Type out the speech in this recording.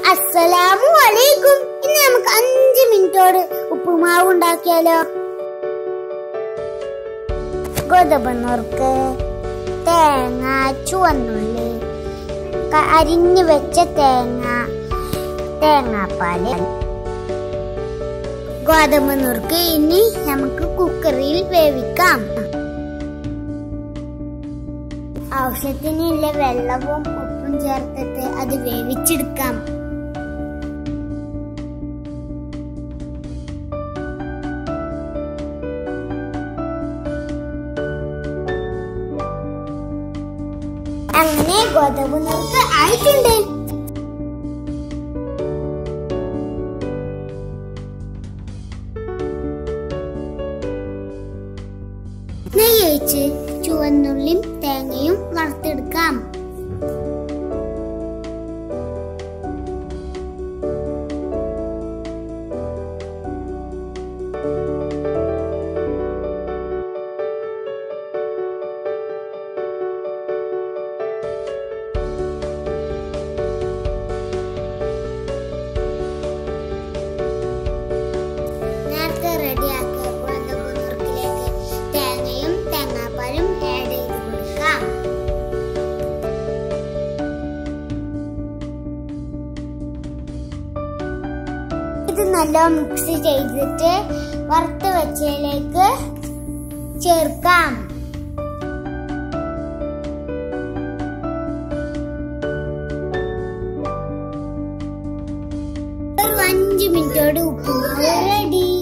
അസ്സലാമു അലൈക്കും ഇന്ന് നമുക്ക് അഞ്ച് മിനിറ്റോട് ഉപ്പുമാവ് ഉണ്ടാക്കിയാലോ ഗോതമ്പ് നുറുക്ക് തേങ്ങ ചുവന്നുള്ളി ക- അരിഞ്ഞു വെച്ച തേങ്ങ തേങ്ങാപ്പാല് ഗോതമ്പ് നുറുക്ക് ഇനി നമുക്ക് കുക്കറിൽ വേവിക്കാം ആവശ്യത്തിനുള്ള വെള്ളവും ഉപ്പും ചേർത്തിട്ട് അത് വേവിച്ചെടുക്കാം അങ്ങനെ ഗോതമ്പ് നുറുക്ക് ആയിട്ടുണ്ട് നെയ്യ് ഒഴിച്ച് ചുവന്നുള്ളിയും തേങ്ങയും വറുത്തെടുക്കാം നേരത്തെ റെഡിയാക്കിയ ഗോതമ്പ് നുറുക്കിലേക്ക് തേങ്ങയും തേങ്ങാപ്പാലും ആഡ് ചെയ്ത് കൊടുക്കാം ഇത് നല്ല മിക്സ് ചെയ്തിട്ട് വറുത്ത് വെച്ചതിലേക്ക് ചേർക്കാം ഒരു അഞ്ച് മിനിറ്റോട് ഉപ്പുമാവ് റെഡി